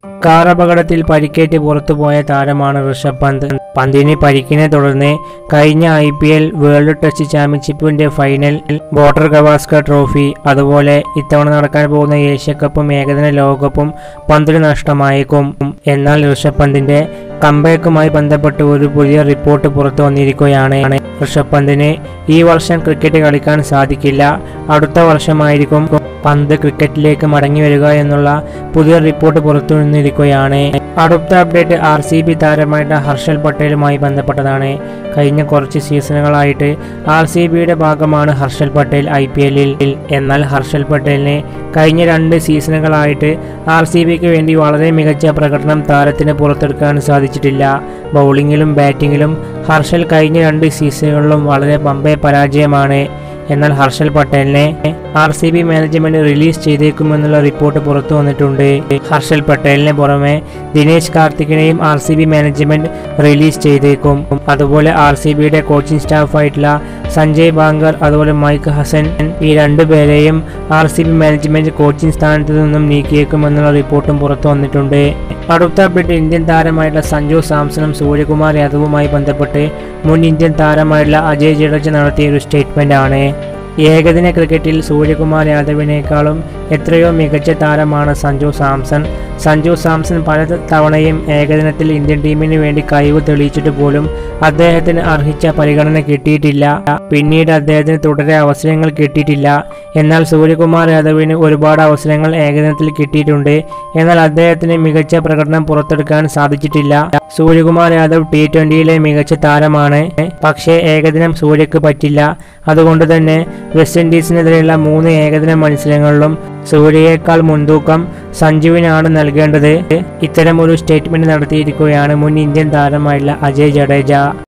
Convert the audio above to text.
car അപകടത്തിൽ പരിക്കേറ്റ് പുറത്തുപോയ താരമാണ് ഋഷഭ് പന്ത് പന്തിന് പരിക്കിനെ തുടർന്ന് കഴിഞ്ഞ I P L world test ചാമ്പ്യൻഷിപ്പിന്റെ ഫൈനൽ ബോർഡർ ഗവാസ്കർ ട്രോഫി അതുപോലെ ഇത്തവണ നടക്കാൻ പോകുന്ന ഏഷ്യ കപ്പും ഏകദിന ലോകകപ്പും പന്തിന് നഷ്ടമായേക്കും എന്നാൽ ഋഷഭ് പന്തിന്റെ കംബാക്കുമായി ബന്ധപ്പെട്ട് ഒരു പുതിയ റിപ്പോർട്ട് പുറത്തു വന്നിരിക്കുകയാണ് ഋഷഭ് പന്തിന് ഈ വർഷം ക്രിക്കറ്റ് കളിക്കാൻ സാധിക്കില്ല അടുത്ത വർഷമായിരിക്കും പന്ത് ക്രിക്കറ്റിലേക്ക് മടങ്ങി വരിക എന്നുള്ള പുതിയ റിപ്പോർട്ട് പുറത്തു വന്നിരിക്കുകയാണ് അടുത്ത അപ്ഡേറ്റ് ആർ സി ബി താരമായിട്ട് ഹർഷൽ പട്ടേലുമായി ബന്ധപ്പെട്ടതാണ് കഴിഞ്ഞ കുറച്ച് സീസണുകളായിട്ട് ആർ സി ബിയുടെ ഭാഗമാണ് ഹർഷൽ പട്ടേൽ ഐ പി എല്ലിൽ എന്നാൽ ഹർഷൽ പട്ടേലിന് കഴിഞ്ഞ രണ്ട് സീസണുകളായിട്ട് ആർ സി ബിക്ക് വേണ്ടി വളരെ മികച്ച പ്രകടനം താരത്തിന് പുറത്തെടുക്കാൻ സാധിച്ചിട്ടില്ല ബൗളിങ്ങിലും ബാറ്റിങ്ങിലും ഹർഷൽ കഴിഞ്ഞ രണ്ട് സീസണുകളിലും വളരെ പമ്പേ പരാജയമാണ് എന്നാൽ ഹർഷൽ പട്ടേലിനെ R C B management release ചെയ്തേക്കുമെന്നുള്ള റിപ്പോർട്ട് പുറത്തു വന്നിട്ടുണ്ട് ഹർഷൽ പട്ടേലിന് പുറമെ ദിനേശ് കാർത്തികിനെയും R C B management release ചെയ്തേക്കും അതുപോലെ ആർ സി ബിയുടെ കോച്ചിങ് സ്റ്റാഫായിട്ടുള്ള സഞ്ജയ് ബാങ്കർ അതുപോലെ മൈക്ക് ഹസൻ ഈ രണ്ടുപേരെയും R C B management coaching സ്ഥാനത്ത് നിന്നും നീക്കിയേക്കുമെന്നുള്ള റിപ്പോർട്ടും പുറത്തു വന്നിട്ടുണ്ട് അടുത്ത അപ്ഡേറ്റ് ഇന്ത്യൻ താരമായിട്ടുള്ള സഞ്ജു സാംസണും സൂര്യകുമാർ യാദവുമായി ബന്ധപ്പെട്ട് മുൻ ഇന്ത്യൻ താരമായിട്ടുള്ള അജയ് ജഡേജ നടത്തിയ ഒരു സ്റ്റേറ്റ്മെന്റ് ആണ് ഏകദിന ക്രിക്കറ്റിൽ സൂര്യകുമാർ യാദവിനേക്കാളും എത്രയോ മികച്ച താരമാണ് സഞ്ജു സാംസൺ സഞ്ജു സാംസൺ പല തവണയും ഏകദിനത്തിൽ ഇന്ത്യൻ ടീമിന് വേണ്ടി കഴിവ് തെളിയിച്ചിട്ട് പോലും അദ്ദേഹത്തിന് അർഹിച്ച പരിഗണന കിട്ടിയിട്ടില്ല പിന്നീട് അദ്ദേഹത്തിന് തുടരെ അവസരങ്ങൾ കിട്ടിയിട്ടില്ല എന്നാൽ സൂര്യകുമാർ യാദവിന് ഒരുപാട് അവസരങ്ങൾ ഏകദിനത്തിൽ കിട്ടിയിട്ടുണ്ട് എന്നാൽ അദ്ദേഹത്തിന് മികച്ച പ്രകടനം പുറത്തെടുക്കാൻ സാധിച്ചിട്ടില്ല സൂര്യകുമാർ യാദവ് ടി ട്വന്റിയിലെ മികച്ച താരമാണ് പക്ഷേ ഏകദിനം സൂര്യക്ക് പറ്റില്ല അതുകൊണ്ട് തന്നെ വെസ്റ്റ് ഇൻഡീസിനെതിരെയുള്ള മൂന്ന് ഏകദിന മത്സരങ്ങളിലും സൂര്യയേക്കാൾ മുൻതൂക്കം സഞ്ജുവിനാണ് നൽകേണ്ടത് ഇത്തരം ഒരു സ്റ്റേറ്റ്മെന്റ് നടത്തിയിരിക്കുകയാണ് മുൻ ഇന്ത്യൻ താരമായിട്ടുള്ള അജയ് ജഡേജ